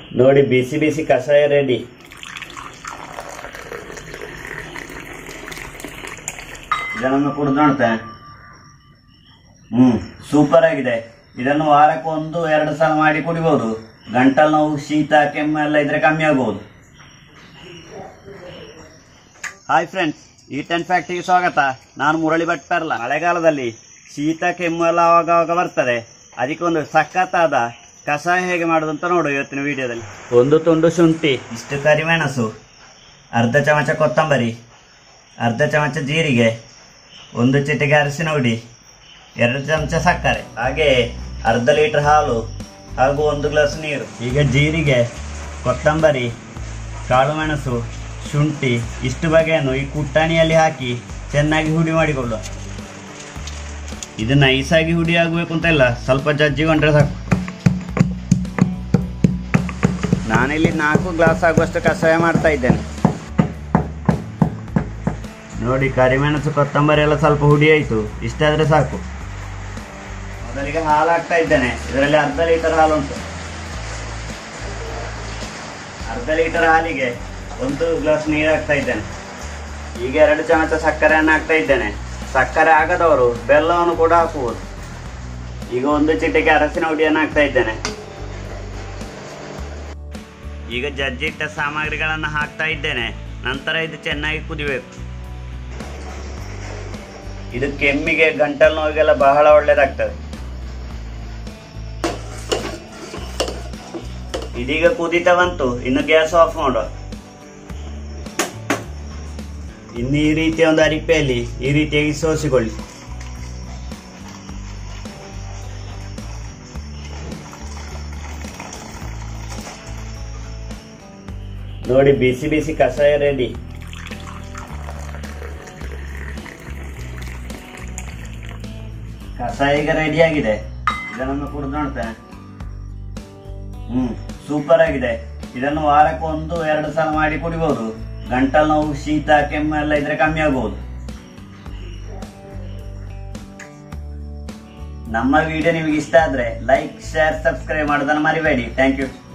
ನೋಡಿ ಬಿಸಿ ಬಿಸಿ ಕಷಾಯ ರೆಡಿ ಇದನ್ನು ಕುಡಿದು ನೋಡ್ತೇನೆ ಹ್ಮ್ ಸೂಪರ್ ಆಗಿದೆ ಇದನ್ನು ವಾರಕ್ಕೆ ಒಂದು ಎರಡು ಸಲ ಮಾಡಿ ಕುಡಿಬಹುದು ಗಂಟಲು ನೋವು ಶೀತ ಕೆಮ್ಮು ಎಲ್ಲ ಇದ್ರೆ ಕಮ್ಮಿ ಆಗಬಹುದು ಹಾಯ್ ಫ್ರೆಂಡ್ಸ್ ಈಟ್ ಅಂಡ್ ಫ್ಯಾಕ್ಟ್ರಿಗೆ ಸ್ವಾಗತ ನಾನು ಮುರಳಿ ಭಟ್ ಪೆರ್ಲ ಮಳೆಗಾಲದಲ್ಲಿ ಶೀತ ಕೆಮ್ಮು ಎಲ್ಲ ಆವಾಗ ಆವಾಗ ಬರ್ತದೆ ಅದಕ್ಕೆ ಒಂದು ಸಖತ್ತಾದ ಕಷಾಯ ಹೇಗೆ ಮಾಡೋದು ಅಂತ ನೋಡು ಇವತ್ತಿನ ವಿಡಿಯೋದಲ್ಲಿ ಒಂದು ತುಂಡು ಶುಂಠಿ ಇಷ್ಟು ಕರಿಮೆಣಸು ಅರ್ಧ ಚಮಚ ಕೊತ್ತಂಬರಿ ಅರ್ಧ ಚಮಚ ಜೀರಿಗೆ ಒಂದು ಚಿಟಿಕೆ ಅರಿಶಿನ ಹುಡಿ ಎರಡು ಚಮಚ ಸಕ್ಕರೆ ಹಾಗೆ ಅರ್ಧ ಲೀಟರ್ ಹಾಲು ಹಾಗೂ ಒಂದು ಗ್ಲಾಸ್ ನೀರು ಈಗ ಜೀರಿಗೆ ಕೊತ್ತಂಬರಿ ಕಾಳು ಮೆಣಸು ಶುಂಠಿ ಇಷ್ಟು ಬಗೆಯನ್ನು ಈ ಕುಟ್ಟಾಣಿಯಲ್ಲಿ ಹಾಕಿ ಚೆನ್ನಾಗಿ ಹುಡಿ ಮಾಡಿಕೊಳ್ಳುವ ಇದು ನೈಸಾಗಿ ಹುಡಿ ಆಗಬೇಕು ಅಂತ ಇಲ್ಲ ಸ್ವಲ್ಪ ಜಜ್ಜಿಕೊಂಡ್ರೆ ಸಾಕು ನಾನಿಲ್ಲಿ ನಾಲ್ಕು ಗ್ಲಾಸ್ ಆಗುವಷ್ಟು ಕಷಾಯ ಮಾಡ್ತಾ ಇದ್ದೇನೆ ನೋಡಿ ಕರಿಮೆಣಸು ಕೊತ್ತಂಬರಿ ಎಲ್ಲ ಸ್ವಲ್ಪ ಹುಡಿ ಆಯಿತು ಇಷ್ಟಾದರೆ ಸಾಕು ಮೊದಲಿಗೆ ಹಾಲು ಹಾಕ್ತಾ ಇದ್ದೇನೆ ಇದರಲ್ಲಿ ಅರ್ಧ ಲೀಟರ್ ಹಾಲು ಉಂಟು ಅರ್ಧ ಲೀಟರ್ ಹಾಲಿಗೆ ಒಂದು ಗ್ಲಾಸ್ ನೀರು ಹಾಕ್ತಾ ಇದ್ದೇನೆ ಈಗ ಎರಡು ಚಮಚ ಸಕ್ಕರೆಯನ್ನು ಹಾಕ್ತಾ ಇದ್ದೇನೆ ಸಕ್ಕರೆ ಆಗದವರು ಬೆಲ್ಲವನ್ನು ಕೂಡ ಹಾಕುವುದು ಈಗ ಒಂದು ಚಿಟಿಕೆ ಅರಸಿನ ಹುಡಿಯನ್ನು ಹಾಕ್ತಾ ಇದ್ದೇನೆ ಈಗ ಜಜ್ಜಿಟ್ಟ ಸಾಮಗ್ರಿಗಳನ್ನು ಹಾಕ್ತಾ ಇದ್ದೇನೆ ನಂತರ ಇದು ಚೆನ್ನಾಗಿ ಕುದಿಬೇಕು ಇದು ಕೆಮ್ಮಿಗೆ ಗಂಟಲು ನೋವಿಗೆಲ್ಲ ಬಹಳ ಒಳ್ಳೇದಾಗ್ತದೆ ಇದೀಗ ಕುದೀತಾ ಬಂತು ಇನ್ನು ಗ್ಯಾಸ್ ಆಫ್ ಮಾಡುವ ಇನ್ನು ಈ ರೀತಿಯ ಒಂದು ಅರಿಪೆಯಲ್ಲಿ ಈ ರೀತಿಯಾಗಿ ಸೋಸಿಕೊಳ್ಳಿ ನೋಡಿ ಬಿಸಿ ಬಿಸಿ ಕಷಾಯ ರೆಡಿ ಕಷಾಯ ಈಗ ರೆಡಿ ಆಗಿದೆ ಇದನ್ನು ಕುಡಿದು ನೋಡ್ತೇನೆ ಹ್ಮ್ ಸೂಪರ್ ಆಗಿದೆ ಇದನ್ನು ವಾರಕ್ಕೆ ಒಂದು ಎರಡು ಸಲ ಮಾಡಿ ಕುಡಿಬಹುದು ಗಂಟಲು ನೋವು ಶೀತ ಕೆಮ್ಮು ಎಲ್ಲ ಇದ್ರೆ ಕಮ್ಮಿ ಆಗಬಹುದು ನಮ್ಮ ವಿಡಿಯೋ ನಿಮಗೆ ಇಷ್ಟ ಆದ್ರೆ ಲೈಕ್ ಶೇರ್ ಸಬ್ಸ್ಕ್ರೈಬ್ ಮಾಡೋದನ್ನು ಮರಿಬೇಡಿ ಥ್ಯಾಂಕ್ ಯು